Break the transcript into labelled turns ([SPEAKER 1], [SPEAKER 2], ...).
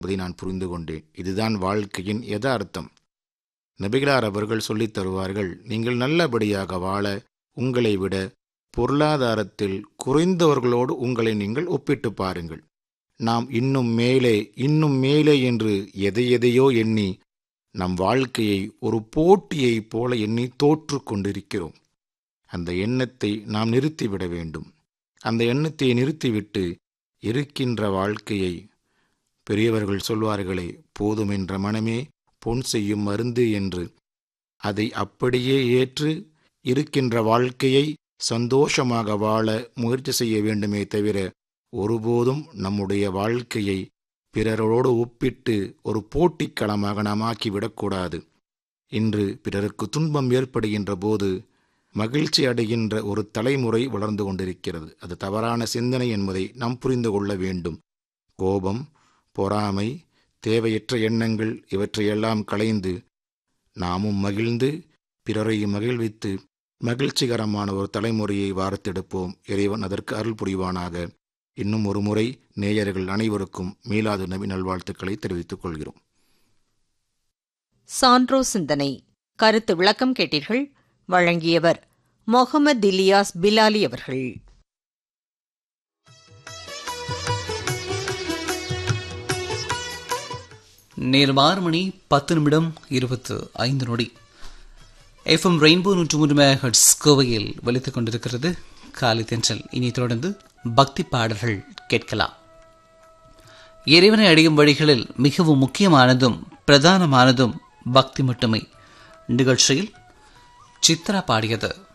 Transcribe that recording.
[SPEAKER 1] என்பதை நான் புரிந்து கொண்டேன் இதுதான் வாழ்க்கையின் யதார்த்தம் நபிகளார் அவர்கள் சொல்லித் தருவார்கள் நீங்கள் நல்லபடியாக வாழ உங்களை விட பொருளாதாரத்தில் குறைந்தவர்களோடு உங்களை நீங்கள் ஒப்பிட்டு பாருங்கள் நாம் இன்னும் மேலே இன்னும் மேலே என்று எதை எதையோ எண்ணி நம் வாழ்க்கையை ஒரு போட்டியைப் போல எண்ணி தோற்று கொண்டிருக்கிறோம் அந்த எண்ணத்தை நாம் நிறுத்திவிட வேண்டும் அந்த எண்ணத்தை நிறுத்திவிட்டு இருக்கின்ற வாழ்க்கையை பெரியவர்கள் சொல்வார்களே போதும் என்ற மனமே பொன் செய்யும் மருந்து என்று அதை அப்படியே ஏற்று இருக்கின்ற வாழ்க்கையை சந்தோஷமாக வாழ முயற்சி செய்ய வேண்டுமே தவிர ஒருபோதும் நம்முடைய வாழ்க்கையை பிறரோடு ஒப்பிட்டு ஒரு போட்டிக்களமாக நாம் ஆக்கிவிடக்கூடாது இன்று பிறருக்கு துன்பம் ஏற்படுகின்ற போது மகிழ்ச்சி அடைகின்ற ஒரு தலைமுறை வளர்ந்து கொண்டிருக்கிறது அது தவறான சிந்தனை என்பதை நாம் புரிந்து கொள்ள வேண்டும் கோபம் பொறாமை தேவையற்ற எண்ணங்கள் இவற்றையெல்லாம் களைந்து நாமும் மகிழ்ந்து பிறரையும் மகிழ்வித்து மகிழ்ச்சிகரமான ஒரு தலைமுறையை வார்த்தெடுப்போம் இறைவன் அதற்கு அருள் புரிவானாக இன்னும் ஒரு முறை நேயர்கள் அனைவருக்கும் மீளாது நபி நல்வாழ்த்துக்களை தெரிவித்துக் கொள்கிறோம்
[SPEAKER 2] சான்றோ சிந்தனை கருத்து விளக்கம் கேட்டீர்கள் வழங்கியவர் மொஹமது இலியாஸ் பிலாலி அவர்கள்
[SPEAKER 3] நேரம் ஆறு மணி பத்து நிமிடம் இருபத்து ஐந்து நொடி எஃப்எம் ரெயின்போ நூற்று மூன்று மேகட்ஸ் கோவையில் வலித்துக் கொண்டிருக்கிறது காலை தென்றல் இனி தொடர்ந்து பக்தி பாடல்கள் கேட்கலாம் இறைவனை அடையும் வழிகளில் மிகவும் முக்கியமானதும் பிரதானமானதும் பக்தி மட்டுமே நிகழ்ச்சியில் சித்ரா பாடியது